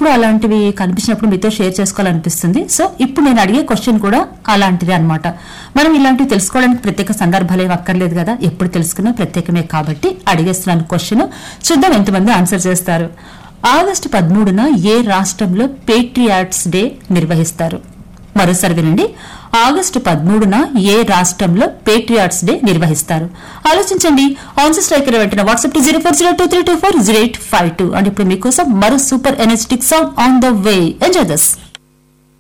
ఎప్పుడు అలాంటివి కనిపించినప్పుడు మీతో షేర్ చేసుకోవాలనిపిస్తుంది సో ఇప్పుడు నేను అడిగే క్వశ్చన్ కూడా అలాంటిదే అన్నమాట మనం ఇలాంటివి తెలుసుకోవడానికి ప్రత్యేక సందర్భాలు ఏమి అక్కర్లేదు కదా ఎప్పుడు తెలుసుకున్నా ప్రత్యేకమే కాబట్టి అడిగేస్తున్నాను క్వశ్చన్ చూద్దాం ఎంతమంది ఆన్సర్ చేస్తారు ఆగస్టు పదమూడున ఏ రాష్ట్రంలో పేట్రియాట్స్ డే నిర్వహిస్తారు మరోసారి వినండి ఆగస్టు పదమూడున ఏ రాష్ట్రంలో పేట్రియాట్స్ డే నిర్వహిస్తారు ఆలోచించండి ఆన్సర్ స్ట్రైకర్ వెంటనే WhatsApp to zero four zero two three two four zero eight five two and ఇప్పుడు మీకోసం మరో super energetic song on the way enjoy thus